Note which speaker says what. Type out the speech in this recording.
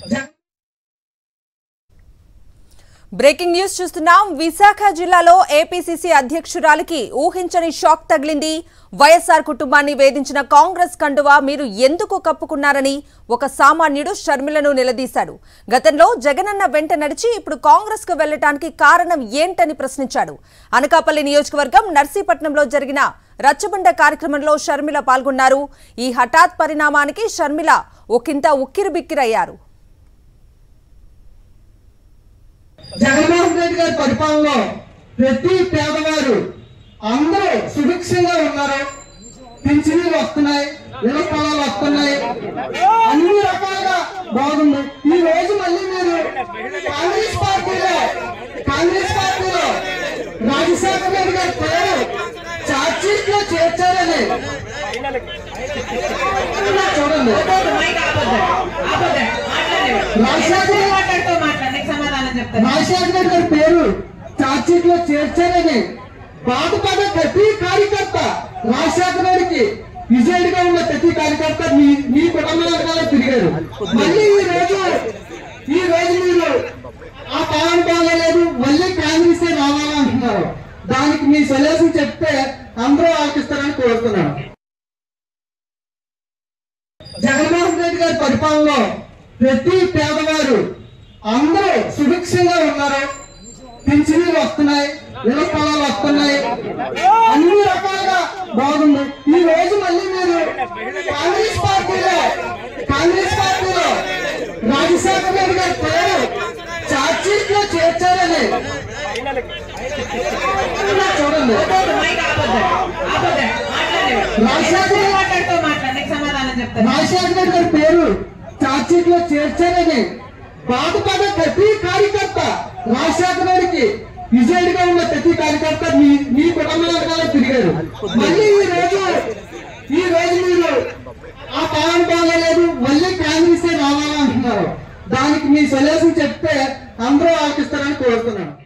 Speaker 1: breaking news చూస్తున్నాం విశాఖ జిల్లాలో APCC అధ్యక్షురాలికి ఊహించని షాక్ తగిలింది వైఎస్ఆర్ కుటుంబాన్ని వేధించిన కాంగ్రెస్ కండువా మీరు ఎందుకు కప్పుకున్నారని ఒక సామాన్యుడు షర్మిలను నిలదీశాడు గతంలో జగనన్న వెంట నడిచి ఇప్పుడు కాంగ్రెస్ కు వెళ్లటానికి కారణం ఏంటని ప్రశ్నించాడు అనకాపల్లి నియోజకవర్గం నర్సీపట్నంలో జరిగిన రచ్చబండ కార్యక్రమంలో షర్మిల పాల్గొన్నారు ఈ హఠాత్ పరిణామానికి షర్మిల ఒకంత ఉక్కిరిబిక్కిరయ్యారు
Speaker 2: జగన్మోహన్ రెడ్డి గారి పరిపాలనలో ప్రతి పేదవారు అందరూ సుభిక్షంగా ఉన్నారు పింఛనీలు వస్తున్నాయి ఇళ్ల స్థలాలు వస్తున్నాయి అన్ని రకాలుగా బాగుంది ఈ రోజు మళ్ళీ మీరు కాంగ్రెస్ పార్టీలో కాంగ్రెస్ పార్టీలో రాజశేఖర రెడ్డి గారి పేరు చార్జ్షీట్ లో చేర్చారని ఇలా చూడండి రాజశేఖర
Speaker 3: మాట్లాడుతూ మాట్లాడి సమాధానం చెప్తాను
Speaker 2: రాజశేఖర రెడ్డి గారి పేరు చార్జ్షీట్ లో చేర్చారని బాధపడే ప్రతి కార్యకర్త రాజశేఖర రెడ్డికి విజయుడిగా గా ఉన్న ప్రతి కార్యకర్త మీ మీ కుటుంబం వెనకాల తిరిగారు మళ్ళీ ఈ రోజు ఈ రోజు మీరు ఆ పాలన బాగాలేదు మళ్ళీ కాంగ్రెస్ రావాలంటున్నారు దానికి మీ సొల్యూషన్ చెప్తే అందరూ ఆలోచిస్తారని కోరుతున్నాను జగన్మోహన్ రెడ్డి గారి పరిపాలనలో ప్రతి పేదవారు అందరూ సుభిక్షంగా ఉన్నారు పింఛనీలు వస్తున్నాయి ఇళ్ల స్థలాలు వస్తున్నాయి అన్ని రకాలుగా బాగుంది ఈ రోజు మళ్ళీ మీరు కాంగ్రెస్ పార్టీలో కాంగ్రెస్ పార్టీలో రాజశేఖర రెడ్డి గారి పేరు చార్జ్షీట్ లో చేర్చారని ఇలా చూడండి రాజశేఖర
Speaker 3: మాట్లాడుతూ మాట్లాడి సమాధానం చెప్తాను
Speaker 2: రాజశేఖర రెడ్డి గారి పేరు చార్జ్షీట్ లో చేర్చారని బాధపడే ప్రతి కార్యకర్త రాజశేఖర రెడ్డికి విజయుడిగా ఉన్న ప్రతి కార్యకర్త మీ మీ కుటుంబం వెనకాల తిరిగారు మళ్ళీ ఈ రోజు ఈ రోజు మీరు ఆ పాలన బాగాలేదు మళ్ళీ కాంగ్రెస్ రావాలంటున్నారు దానికి మీ సొల్యూషన్ చెప్తే అందరూ ఆలోచిస్తారని కోరుతున్నాను